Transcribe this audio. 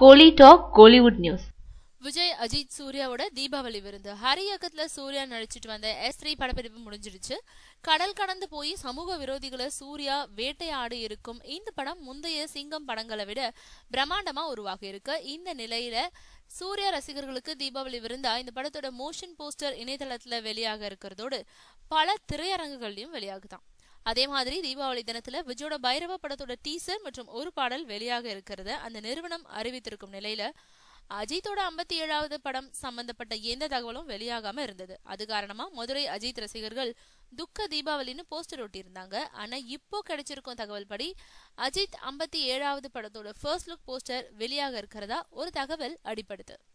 கோலி talk Kollywood news Vijay Ajith சூர்யாவோட தீபாவளி விருந்து ஹரி இயக்கத்துல சூர்யா நடிச்சிட்டு வந்த எஸ் த்ரீ படப்பிடிப்பு முடிஞ்சிடுச்சு கடல் கடந்து போய் சமூக விரோதிகளை சூர்யா வேட்டையாடி இருக்கும் இந்த படம் முந்தைய சிங்கம் படங்களை விட பிரம்மாண்டமா உருவாகி இருக்கு இந்த நிலையில சூர்யா ரசிகர்களுக்கு தீபாவளி விருந்தா இந்த படத்தோட மோஷன் போஸ்டர் இணையதளத்துல வெளியாக இருக்கிறதோடு பல திரையரங்குகள்லயும் வெளியாகுதான் அதே மாதிரி தீபாவளி தினத்துல விஜயோட பைரவ படத்தோட டீசர் மற்றும் ஒரு பாடல் வெளியாக இருக்கிறத அந்த நிறுவனம் அறிவித்திருக்கும் நிலையில அஜித்தோட ஐம்பத்தி ஏழாவது படம் சம்பந்தப்பட்ட எந்த தகவலும் வெளியாகாம இருந்தது அது காரணமா மதுரை அஜித் ரசிகர்கள் துக்க தீபாவளின்னு போஸ்டர் ஒட்டியிருந்தாங்க ஆனா இப்போ கிடைச்சிருக்கும் தகவல் படி அஜித் ஐம்பத்தி ஏழாவது படத்தோட ஃபர்ஸ்ட் லுக் போஸ்டர் வெளியாக இருக்கிறதா ஒரு தகவல் அடிப்படுது